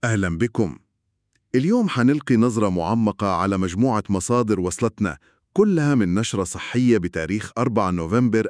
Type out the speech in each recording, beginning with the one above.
أهلا بكم. اليوم حنلقي نظرة معمقة على مجموعة مصادر وصلتنا كلها من نشرة صحية بتاريخ 4 نوفمبر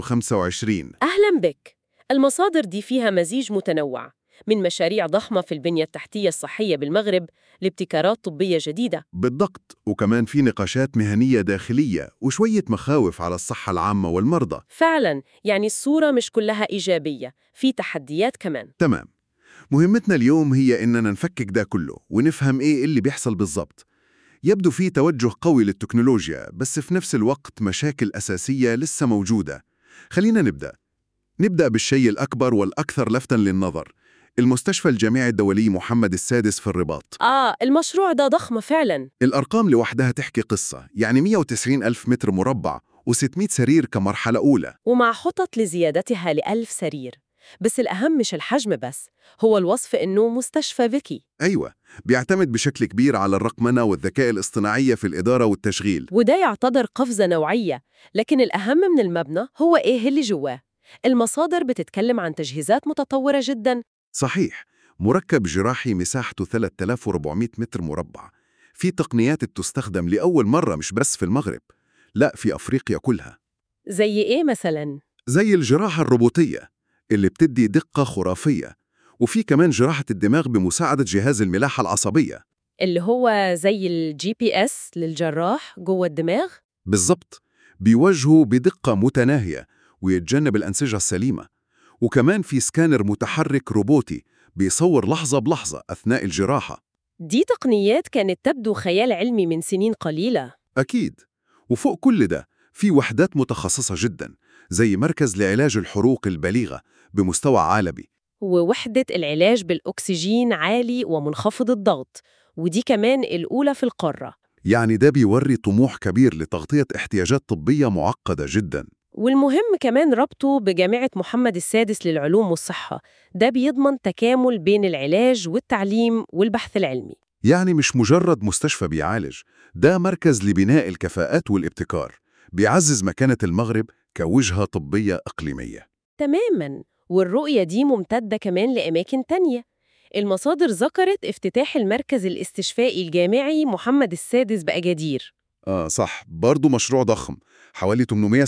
2025 أهلا بك المصادر دي فيها مزيج متنوع من مشاريع ضخمة في البنية التحتية الصحية بالمغرب لابتكارات طبية جديدة بالضبط وكمان في نقاشات مهنية داخلية وشوية مخاوف على الصحة العامة والمرضى فعلا يعني الصورة مش كلها إيجابية في تحديات كمان تمام مهمتنا اليوم هي إننا نفكك ده كله ونفهم إيه اللي بيحصل بالضبط يبدو في توجه قوي للتكنولوجيا بس في نفس الوقت مشاكل أساسية لسه موجودة خلينا نبدأ نبدأ بالشيء الأكبر والأكثر لفتاً للنظر المستشفى الجامعي الدولي محمد السادس في الرباط آه المشروع ده ضخم فعلا الأرقام لوحدها تحكي قصة يعني 190 ألف متر مربع و600 سرير كمرحلة أولى ومع خطط لزيادتها لألف سرير بس الأهم مش الحجم بس هو الوصف إنه مستشفى ذكي أيوة بيعتمد بشكل كبير على الرقمنة والذكاء الاصطناعية في الإدارة والتشغيل وده يعتبر قفزة نوعية لكن الأهم من المبنى هو إيه اللي جواه المصادر بتتكلم عن تجهيزات متطورة جدا صحيح مركب جراحي مساحته 3400 متر مربع في تقنيات بتستخدم لأول مرة مش بس في المغرب لا في أفريقيا كلها زي إيه مثلا؟ زي الجراحة الروبوتية اللي بتدي دقة خرافية وفي كمان جراحة الدماغ بمساعدة جهاز الملاحة العصبية اللي هو زي الجي بي اس للجراح جوه الدماغ بالضبط بيوجهوا بدقة متناهية ويتجنب الأنسجة السليمة وكمان في سكانر متحرك روبوتي بيصور لحظة بلحظة أثناء الجراحة دي تقنيات كانت تبدو خيال علمي من سنين قليلة أكيد وفوق كل ده في وحدات متخصصة جدا زي مركز لعلاج الحروق البليغة بمستوى عالمي ووحدة العلاج بالأكسجين عالي ومنخفض الضغط ودي كمان الأولى في القارة يعني ده بيوري طموح كبير لتغطية احتياجات طبية معقدة جدا والمهم كمان ربطه بجامعة محمد السادس للعلوم والصحة ده بيضمن تكامل بين العلاج والتعليم والبحث العلمي يعني مش مجرد مستشفى بيعالج ده مركز لبناء الكفاءات والابتكار بيعزز مكانة المغرب كوجهة طبية إقليمية تماما والرؤية دي ممتدة كمان لأماكن تانية المصادر ذكرت افتتاح المركز الاستشفائي الجامعي محمد السادس بأجادير آه صح برضو مشروع ضخم حوالي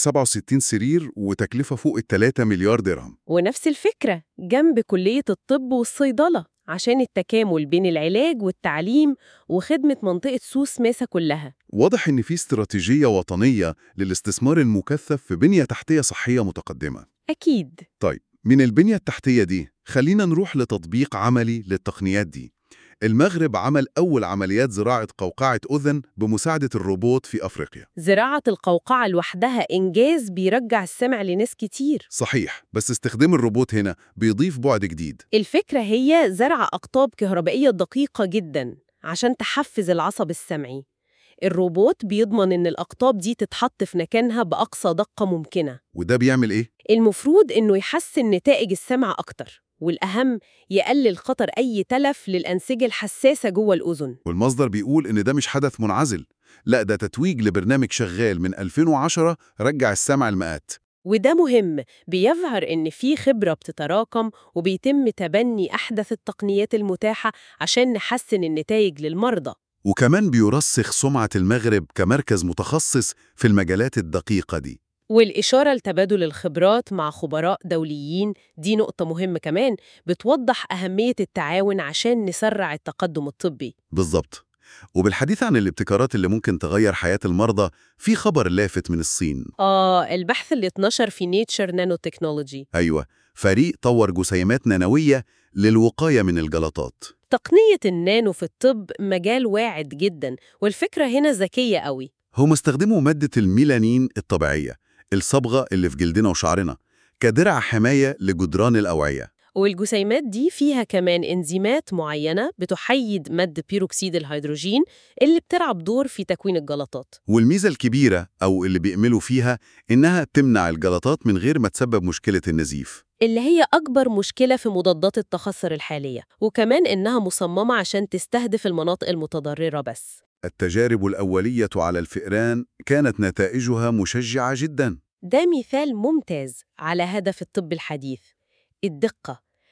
867 سرير وتكلفة فوق ال 3 مليار درهم ونفس الفكرة جنب كلية الطب والصيدلة عشان التكامل بين العلاج والتعليم وخدمة منطقة سوس ماسا كلها واضح إن في استراتيجية وطنية للاستثمار المكثف في بنية تحتية صحية متقدمة أكيد طيب من البنية التحتية دي خلينا نروح لتطبيق عملي للتقنيات دي المغرب عمل أول عمليات زراعة قوقعة أذن بمساعدة الروبوت في أفريقيا زراعة القوقعة لوحدها إنجاز بيرجع السمع لناس كتير صحيح بس استخدام الروبوت هنا بيضيف بعد جديد الفكرة هي زرع أقطاب كهربائية دقيقة جدا عشان تحفز العصب السمعي الروبوت بيضمن إن الأقطاب دي تتحط في مكانها بأقصى دقة ممكنة وده بيعمل إيه؟ المفروض إنه يحسن نتائج السمع أكتر والأهم يقلل خطر أي تلف للأنسجة الحساسة جوه الأذن والمصدر بيقول إن ده مش حدث منعزل لا ده تتويج لبرنامج شغال من 2010 رجع السمع المئات وده مهم بيظهر إن في خبرة بتتراكم وبيتم تبني أحدث التقنيات المتاحة عشان نحسن النتائج للمرضى وكمان بيرسخ سمعة المغرب كمركز متخصص في المجالات الدقيقة دي والإشارة لتبادل الخبرات مع خبراء دوليين دي نقطة مهمة كمان بتوضح أهمية التعاون عشان نسرع التقدم الطبي بالضبط وبالحديث عن الابتكارات اللي ممكن تغير حياة المرضى في خبر لافت من الصين آه البحث اللي اتنشر في نيتشر نانو تكنولوجي أيوة فريق طور جسيمات نانوية للوقاية من الجلطات تقنية النانو في الطب مجال واعد جدا والفكرة هنا ذكية قوي هم استخدموا مادة الميلانين الطبيعية الصبغة اللي في جلدنا وشعرنا كدرع حماية لجدران الأوعية والجسيمات دي فيها كمان إنزيمات معينة بتحيد مادة بيروكسيد الهيدروجين اللي بتلعب دور في تكوين الجلطات والميزة الكبيرة أو اللي بيأملوا فيها إنها تمنع الجلطات من غير ما تسبب مشكلة النزيف اللي هي أكبر مشكلة في مضادات التخثر الحالية وكمان إنها مصممة عشان تستهدف المناطق المتضررة بس التجارب الأولية على الفئران كانت نتائجها مشجعة جداً ده مثال ممتاز على هدف الطب الحديث الدقة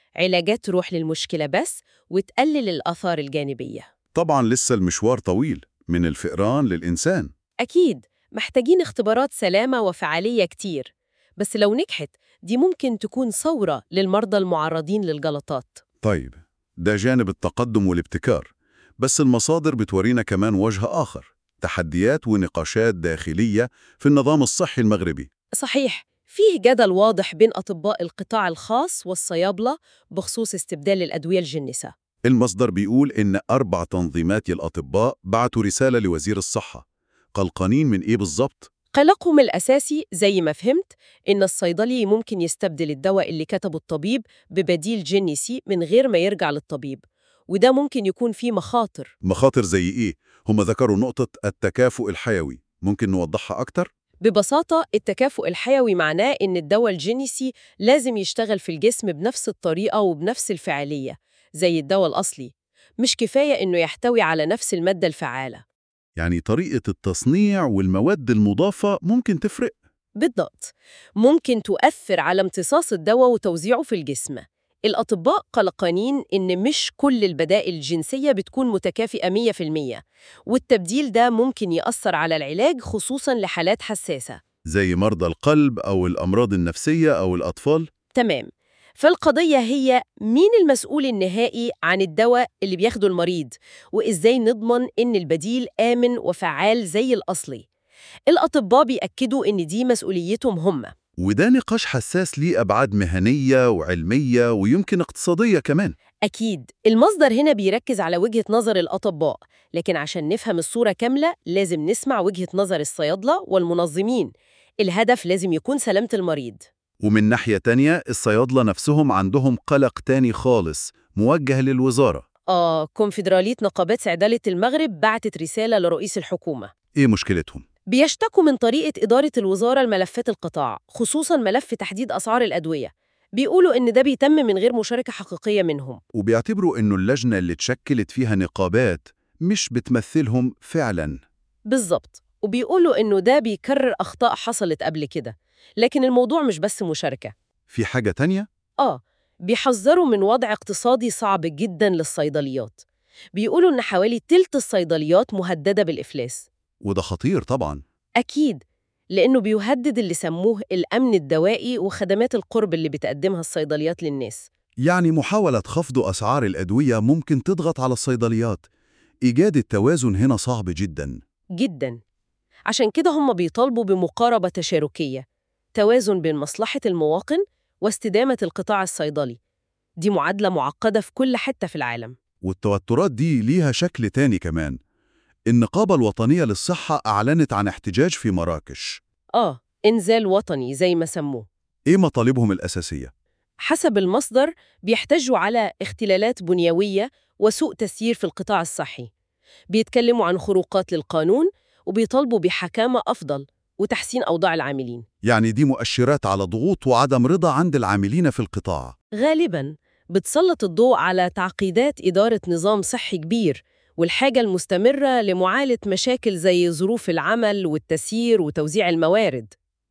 علاجات تروح للمشكلة بس وتقلل الآثار الجانبية طبعا لسه المشوار طويل من الفئران للإنسان أكيد محتاجين اختبارات سلامة وفعالية كتير بس لو نجحت دي ممكن تكون ثورة للمرضى المعرضين للجلطات طيب ده جانب التقدم والابتكار بس المصادر بتورينا كمان وجه آخر تحديات ونقاشات داخلية في النظام الصحي المغربي صحيح فيه جدل واضح بين أطباء القطاع الخاص والصيادلة بخصوص استبدال الأدوية الجنسة المصدر بيقول إن أربع تنظيمات الأطباء بعتوا رسالة لوزير الصحة قلقانين من إيه بالظبط؟ قلقهم الأساسي زي ما فهمت إن الصيدلي ممكن يستبدل الدواء اللي كتبه الطبيب ببديل جنسي من غير ما يرجع للطبيب وده ممكن يكون فيه مخاطر مخاطر زي إيه؟ هم ذكروا نقطة التكافؤ الحيوي ممكن نوضحها أكتر؟ ببساطة التكافؤ الحيوي معناه إن الدواء الجنسي لازم يشتغل في الجسم بنفس الطريقة وبنفس الفعالية زي الدواء الأصلي مش كفاية إنه يحتوي على نفس المادة الفعالة يعني طريقة التصنيع والمواد المضافة ممكن تفرق بالضبط ممكن تؤثر على امتصاص الدواء وتوزيعه في الجسم الأطباء قلقانين إن مش كل البدائل الجنسية بتكون متكافئة 100% والتبديل ده ممكن يأثر على العلاج خصوصاً لحالات حساسة زي مرضى القلب أو الأمراض النفسية أو الأطفال تمام فالقضية هي مين المسؤول النهائي عن الدواء اللي بياخده المريض وإزاي نضمن إن البديل آمن وفعال زي الأصلي الأطباء بيأكدوا إن دي مسؤوليتهم هم وده نقاش حساس ليه أبعاد مهنية وعلمية ويمكن اقتصادية كمان أكيد المصدر هنا بيركز على وجهة نظر الأطباء لكن عشان نفهم الصورة كاملة لازم نسمع وجهة نظر الصيادلة والمنظمين الهدف لازم يكون سلامة المريض ومن ناحية تانية الصيادلة نفسهم عندهم قلق تاني خالص موجه للوزارة آه كونفدرالية نقابات صيدلة المغرب بعتت رسالة لرئيس الحكومة إيه مشكلتهم؟ بيشتكوا من طريقة إدارة الوزارة لملفات القطاع خصوصاً ملف تحديد أسعار الأدوية بيقولوا إن ده بيتم من غير مشاركة حقيقية منهم وبيعتبروا إنه اللجنة اللي اتشكلت فيها نقابات مش بتمثلهم فعلاً بالظبط وبيقولوا إنه ده بيكرر أخطاء حصلت قبل كده لكن الموضوع مش بس مشاركة في حاجة تانية؟ آه بيحذروا من وضع اقتصادي صعب جدا للصيدليات بيقولوا إن حوالي تلت الصيدليات مهددة بالإفلاس وده خطير طبعاً أكيد لأنه بيهدد اللي سموه الأمن الدوائي وخدمات القرب اللي بتقدمها الصيدليات للناس يعني محاولة خفض أسعار الأدوية ممكن تضغط على الصيدليات إيجاد التوازن هنا صعب جداً جدا عشان كده هم بيطالبوا بمقاربة تشاركية توازن بين مصلحة المواطن واستدامة القطاع الصيدلي دي معادلة معقدة في كل حتة في العالم والتوترات دي ليها شكل تاني كمان النقابة الوطنية للصحة أعلنت عن احتجاج في مراكش آه إنزال وطني زي ما سموه إيه مطالبهم الأساسية؟ حسب المصدر بيحتجوا على اختلالات بنيوية وسوء تسيير في القطاع الصحي بيتكلموا عن خروقات للقانون وبيطالبوا بحكامة أفضل وتحسين أوضاع العاملين يعني دي مؤشرات على ضغوط وعدم رضا عند العاملين في القطاع غالباً بتسلط الضوء على تعقيدات إدارة نظام صحي كبير والحاجة المستمرة لمعالجة مشاكل زي ظروف العمل والتسيير وتوزيع الموارد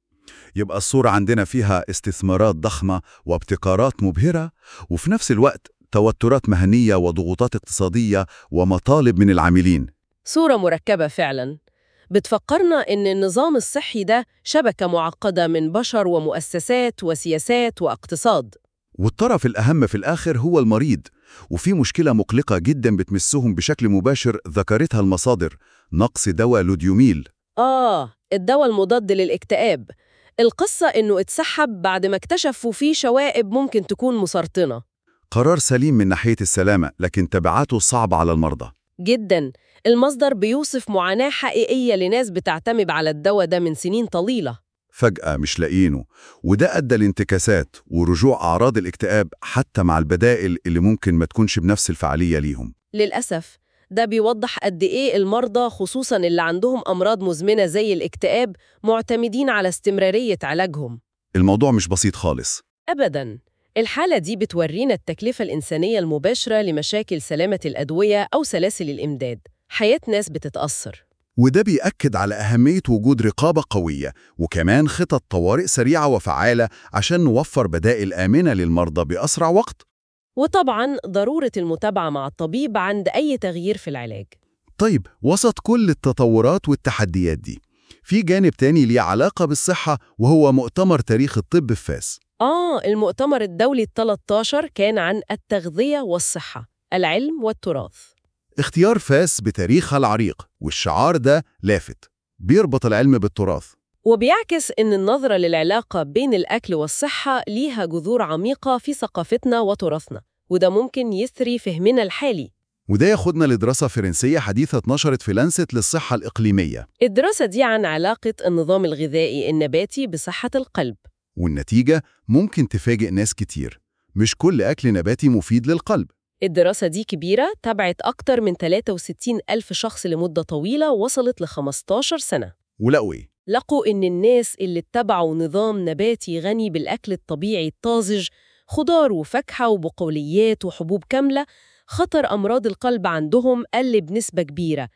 يبقى الصورة عندنا فيها استثمارات ضخمة وابتكارات مبهرة وفي نفس الوقت توترات مهنية وضغوطات اقتصادية ومطالب من العاملين صورة مركبة فعلاً بتفكرنا إن النظام الصحي ده شبكة معقدة من بشر ومؤسسات وسياسات واقتصاد والطرف الأهم في الآخر هو المريض وفي مشكلة مقلقة جدا بتمسهم بشكل مباشر ذكرتها المصادر نقص دواء لوديوميل آه الدواء المضاد للاكتئاب القصة إنه اتسحب بعد ما اكتشفوا فيه شوائب ممكن تكون مسرطنة قرار سليم من ناحية السلامة لكن تبعاته صعبة على المرضى جدا المصدر بيوصف معاناة حقيقية لناس بتعتمد على الدواء ده من سنين طويلة فجأة مش لاقيينه وده أدى لانتكاسات ورجوع أعراض الاكتئاب حتى مع البدائل اللي ممكن ما تكونش بنفس الفعالية ليهم للأسف ده بيوضح قد إيه المرضى خصوصاً اللي عندهم أمراض مزمنة زي الاكتئاب معتمدين على استمرارية علاجهم الموضوع مش بسيط خالص أبداً الحالة دي بتورينا التكلفة الإنسانية المباشرة لمشاكل سلامة الأدوية أو سلاسل الإمداد حياة ناس بتتأثر وده بيأكد على أهمية وجود رقابة قوية وكمان خطط طوارئ سريعة وفعالة عشان نوفر بدائل آمنة للمرضى بأسرع وقت وطبعاً ضرورة المتابعة مع الطبيب عند أي تغيير في العلاج طيب وسط كل التطورات والتحديات دي في جانب تاني ليه علاقة بالصحة وهو مؤتمر تاريخ الطب في فاس آه المؤتمر الدولي ال 13 كان عن التغذية والصحة العلم والتراث اختيار فاس بتاريخها العريق والشعار ده لافت بيربط العلم بالتراث وبيعكس إن النظرة للعلاقة بين الأكل والصحة ليها جذور عميقة في ثقافتنا وتراثنا وده ممكن يثري فهمنا الحالي وده ياخدنا لدراسة فرنسية حديثة اتنشرت في لانست للصحة الإقليمية الدراسة دي عن علاقة النظام الغذائي النباتي بصحة القلب والنتيجة ممكن تفاجئ ناس كتير مش كل أكل نباتي مفيد للقلب الدراسة دي كبيرة تبعت أكتر من 63 ألف شخص لمدة طويلة وصلت ل 15 سنة ولقوا إيه؟ لقوا إن الناس اللي اتبعوا نظام نباتي غني بالأكل الطبيعي الطازج خضار وفاكهة وبقوليات وحبوب كاملة خطر أمراض القلب عندهم قل بنسبة كبيرة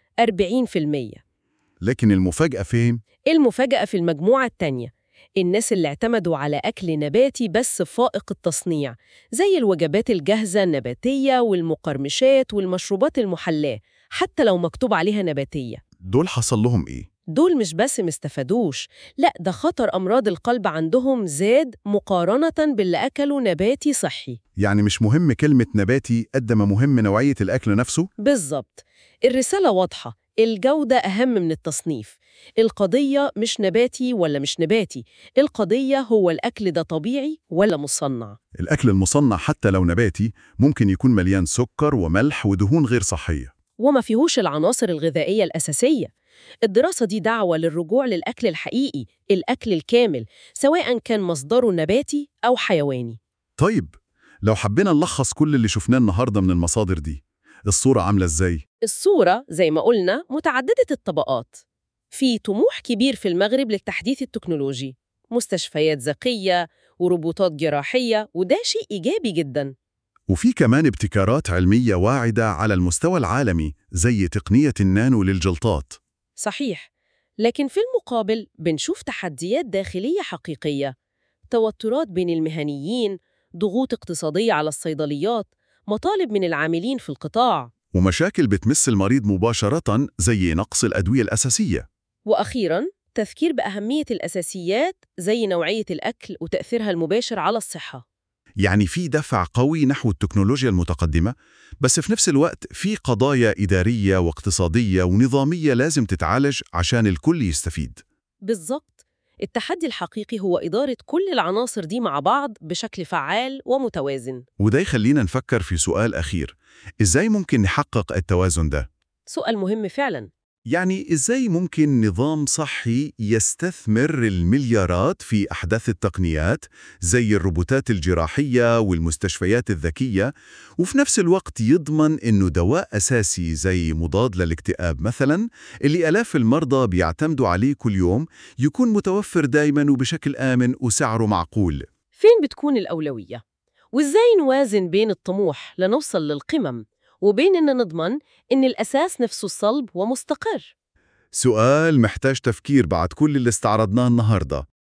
40% لكن المفاجأة فهم المفاجأة في المجموعة التانية الناس اللي اعتمدوا على أكل نباتي بس فائق التصنيع زي الوجبات الجاهزة النباتية والمقرمشات والمشروبات المحلاة حتى لو مكتوب عليها نباتية دول حصل لهم إيه؟ دول مش بس مستفادوش لا ده خطر أمراض القلب عندهم زاد مقارنة باللي أكلوا نباتي صحي يعني مش مهم كلمة نباتي قد ما مهم نوعية الأكل نفسه؟ بالظبط الرسالة واضحة الجودة أهم من التصنيف القضية مش نباتي ولا مش نباتي القضية هو الأكل ده طبيعي ولا مصنع الأكل المصنع حتى لو نباتي ممكن يكون مليان سكر وملح ودهون غير صحية وما فيهوش العناصر الغذائية الأساسية الدراسة دي دعوة للرجوع للأكل الحقيقي الأكل الكامل سواء كان مصدره نباتي أو حيواني طيب لو حبينا نلخص كل اللي شفناه النهاردة من المصادر دي الصورة عاملة إزاي؟ الصورة زي ما قلنا متعددة الطبقات في طموح كبير في المغرب للتحديث التكنولوجي مستشفيات ذكية وروبوتات جراحية وده شيء إيجابي جدا وفي كمان ابتكارات علمية واعدة على المستوى العالمي زي تقنية النانو للجلطات صحيح لكن في المقابل بنشوف تحديات داخلية حقيقية توترات بين المهنيين ضغوط اقتصادية على الصيدليات مطالب من العاملين في القطاع ومشاكل بتمس المريض مباشرة زي نقص الأدوية الأساسية وأخيراً تذكير بأهمية الأساسيات زي نوعية الأكل وتأثيرها المباشر على الصحة يعني في دفع قوي نحو التكنولوجيا المتقدمة بس في نفس الوقت في قضايا إدارية واقتصادية ونظامية لازم تتعالج عشان الكل يستفيد بالظبط التحدي الحقيقي هو إدارة كل العناصر دي مع بعض بشكل فعال ومتوازن وده يخلينا نفكر في سؤال أخير إزاي ممكن نحقق التوازن ده؟ سؤال مهم فعلاً يعني إزاي ممكن نظام صحي يستثمر المليارات في أحدث التقنيات زي الروبوتات الجراحية والمستشفيات الذكية وفي نفس الوقت يضمن إنه دواء أساسي زي مضاد للاكتئاب مثلاً اللي آلاف المرضى بيعتمدوا عليه كل يوم يكون متوفر دايماً وبشكل آمن وسعره معقول فين بتكون الأولوية؟ وإزاي نوازن بين الطموح لنوصل للقمم وبين إن نضمن إن الأساس نفسه الصلب ومستقر؟ سؤال محتاج تفكير بعد كل اللي استعرضناه النهاردة